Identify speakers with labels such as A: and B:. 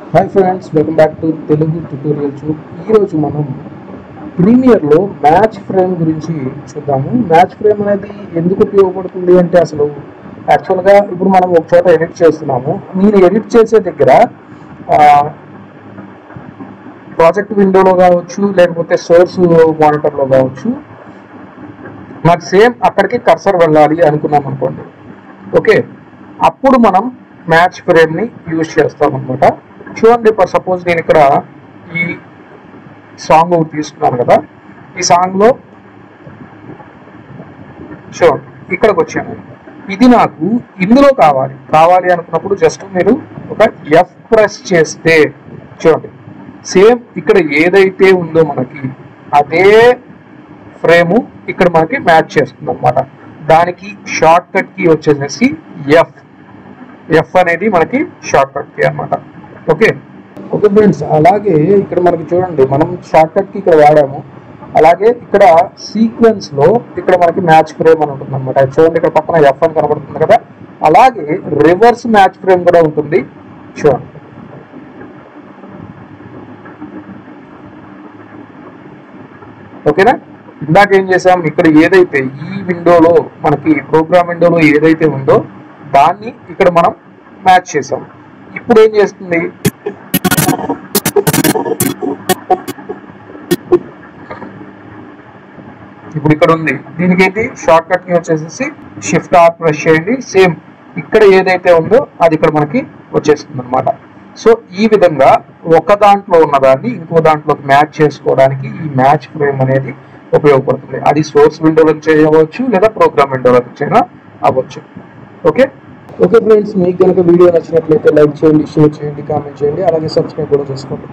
A: hi friends welcome back to Telugu tutorial tube ఈరోజు మనం ప్రీమియర్లో match frame గురించి చూద్దాము మ్యాచ్ ఫ్రేమ్ అనేది ఎందుకు ఉపయోగపడుతుంది అంటే అసలు యాక్చువల్గా ఇప్పుడు మనం ఒక చోట ఎడిట్ చేస్తున్నాము నేను ఎడిట్ చేసే దగ్గర ప్రాజెక్ట్ విండోలో కావచ్చు లేకపోతే సోర్స్ మానిటర్లో కావచ్చు నాకు సేమ్ అక్కడికి కర్సర్ వెళ్ళాలి అనుకున్నాం అనుకోండి ఓకే అప్పుడు మనం మ్యాచ్ ఫ్రేమ్ని యూజ్ చేస్తాం అనమాట చూడండి ఇప్పుడు సపోజ్ నేను ఇక్కడ ఈ సాంగ్ ఒకటి తీసుకున్నాను కదా ఈ సాంగ్లో చూడండి ఇక్కడికి వచ్చాను ఇది నాకు ఇందులో కావాలి కావాలి అనుకున్నప్పుడు జస్ట్ మీరు ఒక ఎఫ్ ప్రెస్ చేస్తే చూడండి సేమ్ ఇక్కడ ఏదైతే ఉందో మనకి అదే ఫ్రేము ఇక్కడ మనకి మ్యాచ్ చేస్తుంది అనమాట దానికి షార్ట్ కట్ కి వచ్చేసేసి ఎఫ్ ఎఫ్ అనేది మనకి షార్ట్ కట్ కి అనమాట ఓకే ఓకే ఫ్రెండ్స్ అలాగే ఇక్కడ మనకి చూడండి మనం షార్ట్ కట్ కి ఇక్కడ వాడాము అలాగే ఇక్కడ సీక్వెన్స్ లో ఇక్కడ మనకి మ్యాచ్ ఫ్రేమ్ అని ఉంటుంది అనమాట చూడండి ఇక్కడ పక్కన ఎఫ్ అని కనబడుతుంది కదా అలాగే రివర్స్ మ్యాచ్ ఫ్రేమ్ కూడా ఉంటుంది చూడండి ఓకేనా ఇందాక ఏం చేసాం ఇక్కడ ఏదైతే ఈ విండోలో మనకి ప్రోగ్రామ్ విండోలో ఏదైతే ఉందో దాన్ని ఇక్కడ మనం మ్యాచ్ చేసాం ఇప్పుడు ఏం చేస్తుంది ఇప్పుడు ఇక్కడ ఉంది దీనికి ఏంటి షార్ట్ కట్ కి వచ్చేసేసి షిఫ్ట్ ఆర్ ప్రెస్ చేయండి సేమ్ ఇక్కడ ఏదైతే ఉందో అది ఇక్కడ మనకి వచ్చేస్తుంది అనమాట సో ఈ విధంగా ఒక దాంట్లో ఉన్నదాన్ని ఇంకో దాంట్లోకి మ్యాచ్ చేసుకోవడానికి ఈ మ్యాచ్ ఫ్రేమ్ అనేది ఉపయోగపడుతుంది అది సోర్స్ విండోలో చేయవచ్చు లేదా ప్రోగ్రామ్ విండోలో అయినా అవ్వచ్చు ఓకే ఓకే ఫ్రెండ్స్ మీకు కనుక వీడియో నచ్చినట్లయితే లైక్ చేయండి షేర్ చేయండి కామెంట్ చేయండి అలాగే సబ్స్క్రైబ్ కూడా చేసుకోండి